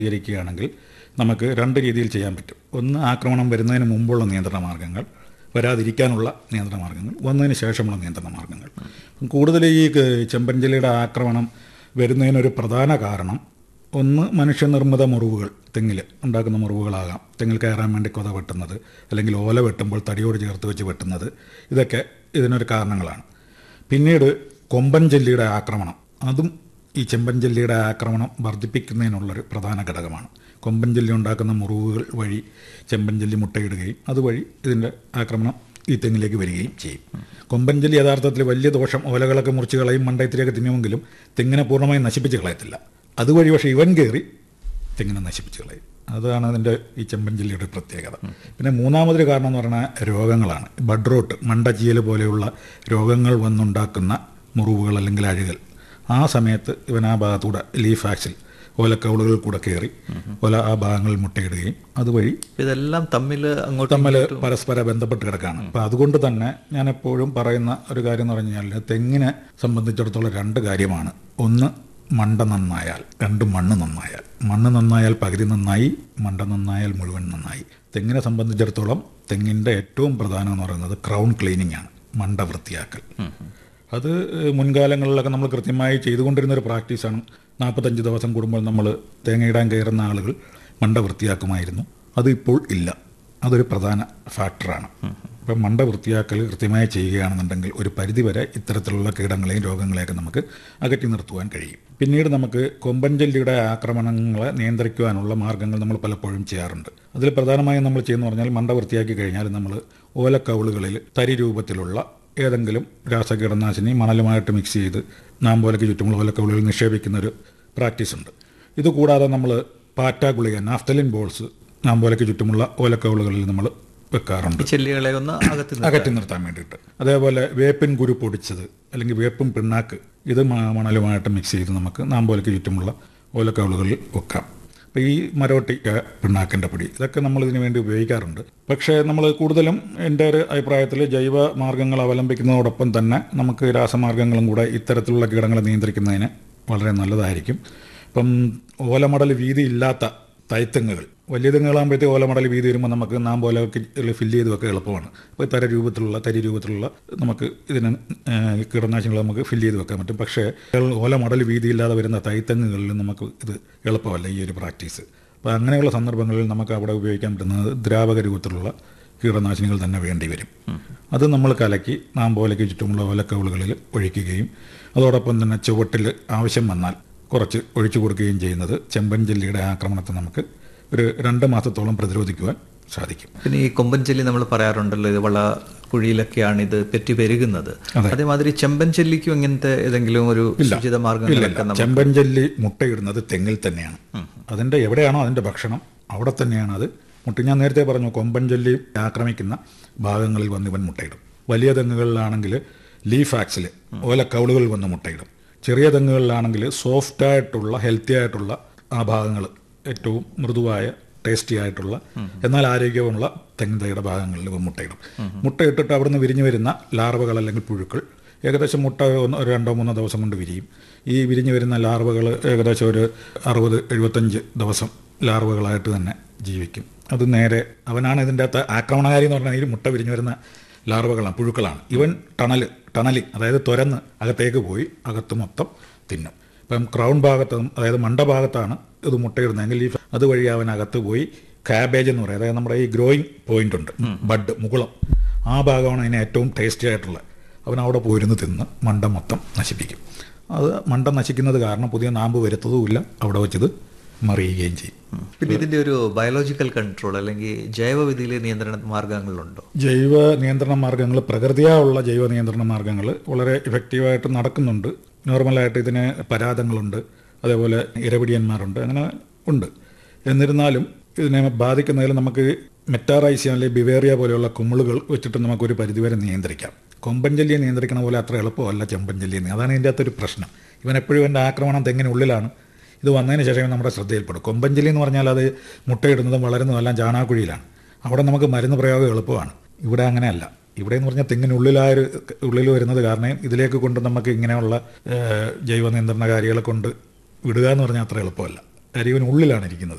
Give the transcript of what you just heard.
സ്വീകരിക്കുകയാണെങ്കിൽ നമുക്ക് രണ്ട് രീതിയിൽ ചെയ്യാൻ പറ്റും ഒന്ന് ആക്രമണം വരുന്നതിന് മുമ്പുള്ള നിയന്ത്രണ മാർഗ്ഗങ്ങൾ വരാതിരിക്കാനുള്ള നിയന്ത്രണ മാർഗ്ഗങ്ങൾ വന്നതിന് ശേഷമുള്ള നിയന്ത്രണ മാർഗ്ഗങ്ങൾ കൂടുതൽ ഈ ക- ചെമ്പൻചെല്ലിയുടെ ആക്രമണം വരുന്നതിനൊരു പ്രധാന കാരണം ഒന്ന് മനുഷ്യനിർമ്മിത മുറിവുകൾ തെങ്ങിൽ ഉണ്ടാക്കുന്ന മുറിവുകളാകാം തെങ്ങിൽ കയറാൻ വേണ്ടി കൊത വെട്ടുന്നത് അല്ലെങ്കിൽ ഓല വെട്ടുമ്പോൾ തടിയോട് ചേർത്ത് വെച്ച് വെട്ടുന്നത് ഇതൊക്കെ ഇതിനൊരു കാരണങ്ങളാണ് പിന്നീട് കൊമ്പൻ ജെല്ലിയുടെ ആക്രമണം അതും ഈ ചെമ്പൻ ജെല്ലിയുടെ ആക്രമണം വർദ്ധിപ്പിക്കുന്നതിനുള്ളൊരു പ്രധാന ഘടകമാണ് കൊമ്പൻ ജെല്ലി ഉണ്ടാക്കുന്ന മുറിവുകൾ വഴി ചെമ്പൻ ജെല്ലി മുട്ടയിടുകയും അതുവഴി ഇതിൻ്റെ ആക്രമണം ഈ തെങ്ങിലേക്ക് വരികയും ചെയ്യും കൊമ്പൻ ജെല്ലി യഥാർത്ഥത്തിൽ വലിയ ദോഷം ഓലകളൊക്കെ മുറിച്ച് കളയും മണ്ടയത്തിലേക്ക് തിന്നുമെങ്കിലും തെങ്ങിനെ പൂർണ്ണമായും നശിപ്പിച്ച് കളയത്തില്ല അതുവഴി പക്ഷേ ഇവൻ കയറി തെങ്ങിനെ നശിപ്പിച്ച് കളയും അതാണ് അതിൻ്റെ ഈ ചെമ്പൻ ജില്ലയുടെ പ്രത്യേകത പിന്നെ മൂന്നാമതൊരു കാരണം എന്ന് പറഞ്ഞാൽ രോഗങ്ങളാണ് ബഡ് റോട്ട് മണ്ടചീയൽ പോലെയുള്ള രോഗങ്ങൾ വന്നുണ്ടാക്കുന്ന മുറിവുകൾ അല്ലെങ്കിൽ അഴുകൽ ആ സമയത്ത് ഇവൻ ആ ഭാഗത്തൂടെ ലീഫ് ആക്സിൽ ഓലക്കൗളുകളിൽ കൂടെ കയറി ഓല ആ ഭാഗങ്ങളിൽ മുട്ടയിടുകയും അതുവഴി ഇതെല്ലാം തമ്മിൽ അങ്ങോട്ടും തമ്മിൽ പരസ്പരം ബന്ധപ്പെട്ട് കിടക്കുകയാണ് അപ്പം അതുകൊണ്ട് തന്നെ ഞാൻ എപ്പോഴും പറയുന്ന ഒരു കാര്യം എന്ന് പറഞ്ഞു കഴിഞ്ഞാൽ തെങ്ങിനെ സംബന്ധിച്ചിടത്തോളം രണ്ട് കാര്യമാണ് ഒന്ന് മണ്ട നന്നായാൽ രണ്ട് മണ്ണ് നന്നായാൽ മണ്ണ് നന്നായാൽ പകുതി നന്നായി മണ്ട നന്നായാൽ മുഴുവൻ നന്നായി തെങ്ങിനെ സംബന്ധിച്ചിടത്തോളം തെങ്ങിൻ്റെ ഏറ്റവും പ്രധാനം എന്ന് പറയുന്നത് ക്രൗൺ ക്ലീനിങ് ആണ് മണ്ട വൃത്തിയാക്കൽ അത് ഏഹ്, മുൻകാലങ്ങളിലൊക്കെ നമ്മൾ കൃത്യമായി ചെയ്തുകൊണ്ടിരുന്ന ഒരു പ്രാക്ടീസാണ് നാൽപ്പത്തഞ്ച് ദിവസം കൂടുമ്പോൾ നമ്മൾ തേങ്ങയിടാൻ കയറുന്ന ആളുകൾ മണ്ട വൃത്തിയാക്കുമായിരുന്നു അത് ഇപ്പോൾ ഇല്ല അതൊരു പ്രധാന ഫാക്ടറാണ് ഇപ്പം മണ്ട വൃത്തിയാക്കൽ കൃത്യമായി ചെയ്യുകയാണെന്നുണ്ടെങ്കിൽ ഒരു പരിധിവരെ ഇത്തരത്തിലുള്ള കീടങ്ങളെയും രോഗങ്ങളെയൊക്കെ നമുക്ക് അകറ്റി നിർത്തുവാൻ കഴിയും പിന്നീട് നമുക്ക് കൊമ്പൻ ജെല്ലിയുടെ ആക്രമണങ്ങളെ നിയന്ത്രിക്കുവാനുള്ള മാർഗ്ഗങ്ങൾ നമ്മൾ പലപ്പോഴും ചെയ്യാറുണ്ട് അതിൽ പ്രധാനമായും നമ്മൾ ചെയ്യുന്ന പറഞ്ഞാൽ മണ്ട വൃത്തിയാക്കി കഴിഞ്ഞാൽ നമ്മൾ ഓലക്കൗളുകളിൽ തരി രൂപത്തിലുള്ള ഏതെങ്കിലും രാസകീടനാശിനി മണലുമായിട്ട് മിക്സ് ചെയ്ത് നാമ്പോലയ്ക്ക് ചുറ്റുമുള്ള ഓലക്കൗളുകളിൽ നിക്ഷേപിക്കുന്ന ഒരു പ്രാക്ടീസ് ഉണ്ട് ഇതുകൂടാതെ നമ്മൾ പാറ്റ ഗുളിക നാഫ്തലിൻ ബോൾസ് നാമ്പോലയ്ക്ക് ചുറ്റുമുള്ള ഓലക്കൗളുകളിൽ നമ്മൾ വെക്കാറുണ്ട് ഈ ചെല്ലികളെ ഒന്ന് അകത്തി നിർത്തുക. അകറ്റി നിർത്താൻ വേണ്ടിയിട്ട് അതേപോലെ വേപ്പിൻ കുരു പൊടിച്ചത് അല്ലെങ്കിൽ വേപ്പിൻ പിണ്ണാക്ക് ഇത് മ- മണലുമായിട്ട് മിക്സ് ചെയ്ത് നമുക്ക് നാമ്പോലയ്ക്ക് ചുറ്റുമുള്ള ഓലക്കൗളുകളിൽ വെക്കാം അപ്പോൾ ഈ മരോട്ടി ഏഹ്, പിണ്ണാക്കിൻ്റെ പൊടി ഇതൊക്കെ നമ്മൾ ഇതിനു വേണ്ടി ഉപയോഗിക്കാറുണ്ട് പക്ഷേ നമ്മൾ കൂടുതലും എൻ്റെ ഒരു അഭിപ്രായത്തിൽ ജൈവ മാർഗ്ഗങ്ങൾ അവലംബിക്കുന്നതോടൊപ്പം തന്നെ നമുക്ക് രാസമാർഗ്ഗങ്ങളും കൂടെ ഇത്തരത്തിലുള്ള കീടങ്ങളെ നിയന്ത്രിക്കുന്നതിന് വളരെ നല്ലതായിരിക്കും ഇപ്പം ഓലമടൽ വീതി ഇല്ലാത്ത തൈത്തെങ്ങുകൾ വലിയ തെങ്ങുകളാകുമ്പോഴത്തേക്ക് ഓലമടൽ വീതി വരുമ്പോൾ നമുക്ക് നാം പോലെ ഫില്ല് ചെയ്ത് വെക്കാൻ എളുപ്പമാണ് അപ്പോൾ തര രൂപത്തിലുള്ള തരി രൂപത്തിലുള്ള നമുക്ക് ഇതിന് ഏഹ്, കീടനാശിനികൾ നമുക്ക് ഫില്ല് ചെയ്ത് വെക്കാൻ പറ്റും പക്ഷേ ഓലമടൽ വീതിയില്ലാതെ വരുന്ന തൈത്തെങ്ങുകളിൽ നമുക്ക് ഇത് എളുപ്പമല്ല ഈ ഒരു പ്രാക്ടീസ് അപ്പോൾ അങ്ങനെയുള്ള സന്ദർഭങ്ങളിൽ നമുക്ക് അവിടെ ഉപയോഗിക്കാൻ പറ്റുന്നത് ദ്രാവക രൂപത്തിലുള്ള കീടനാശിനികൾ തന്നെ വേണ്ടി വരും അത് നമ്മൾ കലക്കി നാം പോലെക്ക് ചുറ്റുമുള്ള ഓലക്കവിളുകളിൽ ഒഴിക്കുകയും അതോടൊപ്പം തന്നെ ചുവട്ടിൽ ആവശ്യം വന്നാൽ കുറച്ച് ഒഴിച്ചു കൊടുക്കുകയും ചെയ്യുന്നത് ചെമ്പൻ ജെല്ലിയുടെ ആക്രമണത്തെ നമുക്ക് ഒരു രണ്ട് മാസത്തോളം പ്രതിരോധിക്കുവാൻ സാധിക്കും പിന്നെ ഈ കൊമ്പൻ ചെല്ലി നമ്മൾ പറയാറുണ്ടല്ലോ ഇത് വള കുഴിയിലൊക്കെയാണ് ഇത് പെറ്റി പെരുകുന്നത് അതേമാതിരി ചെമ്പൻ ചെല്ലിക്കും ഇങ്ങനത്തെ ഏതെങ്കിലും ഒരു ശുചിത മാർഗങ്ങളൊക്കെ നമ്മൾ ചെമ്പൻ ജെല്ലി മുട്ടയിടുന്നത് തെങ്ങിൽ തന്നെയാണ് അതിൻ്റെ എവിടെയാണോ അതിൻ്റെ ഭക്ഷണം അവിടെ തന്നെയാണ് അത് മുട്ട ഞാൻ നേരത്തെ പറഞ്ഞു കൊമ്പൻ ജെല്ലി ആക്രമിക്കുന്ന ഭാഗങ്ങളിൽ വന്ന് ഇവൻ മുട്ടയിടും വലിയ തെങ്ങുകളിലാണെങ്കിൽ ലീഫ് ആക്സിൽ ഓലക്കൗളുകളിൽ വന്ന് മുട്ടയിടും ചെറിയ തെങ്ങുകളിലാണെങ്കിൽ സോഫ്റ്റ് ആയിട്ടുള്ള ഹെൽത്തി ആയിട്ടുള്ള ആ ഭാഗങ്ങൾ ഏറ്റവും മൃദുവായ ടേസ്റ്റി ആയിട്ടുള്ള എന്നാൽ ആരോഗ്യമുള്ള തെങ്ങിൻതൈയുടെ ഭാഗങ്ങളിൽ ഇവ മുട്ടയിടും മുട്ടയിട്ടിട്ട് അവിടുന്ന് വിരിഞ്ഞു വരുന്ന ലാർവകൾ അല്ലെങ്കിൽ പുഴുക്കൾ ഏകദേശം മുട്ട ഒന്ന് ഒരു രണ്ടോ മൂന്നോ ദിവസം കൊണ്ട് വിരിയും ഈ വിരിഞ്ഞു വരുന്ന ലാർവകൾ ഏകദേശം ഒരു അറുപത് എഴുപത്തഞ്ച് ദിവസം ലാർവകളായിട്ട് തന്നെ ജീവിക്കും അത് നേരെ അവനാണ് ഇതിൻ്റെ അകത്ത് ആക്രമണകാരി എന്ന് പറഞ്ഞാൽ ഈ മുട്ട വിരിഞ്ഞു വരുന്ന ലാർവകളാണ് പുഴുക്കളാണ് ഇവൻ ടണൽ ടണലിങ് അതായത് തുരന്ന് അകത്തേക്ക് പോയി അകത്ത് മൊത്തം തിന്നും ഇപ്പം ക്രൗൺ ഭാഗത്തും അതായത് മണ്ടഭാഗത്താണ് ഇത് മുട്ടയിടുന്നതെങ്കിൽ ഈ അതുവഴി അവൻ അകത്ത് പോയി കാബേജ് എന്ന് പറയും അതായത് നമ്മുടെ ഈ ഗ്രോയിങ് പോയിന്റ് ഉണ്ട് ബഡ് മുകുളം ആ ഭാഗമാണ് അതിന് ഏറ്റവും ടേസ്റ്റി ആയിട്ടുള്ളത് അവൻ അവിടെ പോയിരുന്ന് തിന്ന് മണ്ട മൊത്തം നശിപ്പിക്കും അത് മണ്ട നശിക്കുന്നത് കാരണം പുതിയ നാമ്പ് വരുത്തതുമില്ല അവിടെ വെച്ചത് മറിയുകയും ചെയ്യും പിന്നെ ഇതിന്റെ ഒരു ബയോളജിക്കൽ കൺട്രോൾ അല്ലെങ്കിൽ ജൈവവിധിയിലെ നിയന്ത്രണ മാർഗങ്ങളുണ്ടോ ജൈവ നിയന്ത്രണ മാർഗ്ഗങ്ങൾ പ്രകൃതിയാ ഉള്ള ജൈവ നിയന്ത്രണ മാർഗ്ഗങ്ങൾ വളരെ ഇഫക്റ്റീവായിട്ട് നടക്കുന്നുണ്ട് നോർമലായിട്ട് ഇതിന് പരാതങ്ങളുണ്ട് അതേപോലെ ഇരപിടിയന്മാരുണ്ട് അങ്ങനെ ഉണ്ട് എന്നിരുന്നാലും ഇതിനെ ബാധിക്കുന്നതിൽ നമുക്ക് മെറ്റാറൈസിയ അല്ലെങ്കിൽ ബിവേറിയ പോലെയുള്ള കുമിളുകൾ വെച്ചിട്ട് നമുക്കൊരു പരിധിവരെ നിയന്ത്രിക്കാം കൊമ്പൻജല്ലിയെ നിയന്ത്രിക്കണ പോലെ അത്ര എളുപ്പമല്ല ചെമ്പൻജല്ലിയെ നീ- അതാണ് ഇതിൻ്റെ അകത്തൊരു പ്രശ്നം ഇവൻ എപ്പോഴും എൻ്റെ ആക്രമണം തെങ്ങിനുള്ളിലാണ് ഇത് വന്നതിന് ശേഷം നമ്മുടെ ശ്രദ്ധയിൽപ്പെടും കൊമ്പൻജല്ലി എന്ന് പറഞ്ഞാൽ അത് മുട്ടയിടുന്നതും വളരുന്നതും എല്ലാം ചാണാക്കുഴിയിലാണ് അവിടെ നമുക്ക് മരുന്ന് പ്രയോഗം എളുപ്പമാണ് ഇവിടെ അങ്ങനെയല്ല ഇവിടെ എന്ന് പറഞ്ഞാൽ തെങ്ങിനുള്ളിലായൊരു ഉള്ളിൽ വരുന്നത് കാരണം ഇതിലേക്ക് കൊണ്ട് നമുക്ക് ഇങ്ങനെയുള്ള ഏഹ്, ജൈവ നിയന്ത്രണകാരികളെ കൊണ്ട് വിടുക എന്ന് പറഞ്ഞാൽ അത്ര എളുപ്പമല്ല അരിവിനുള്ളിലാണ് ഇരിക്കുന്നത്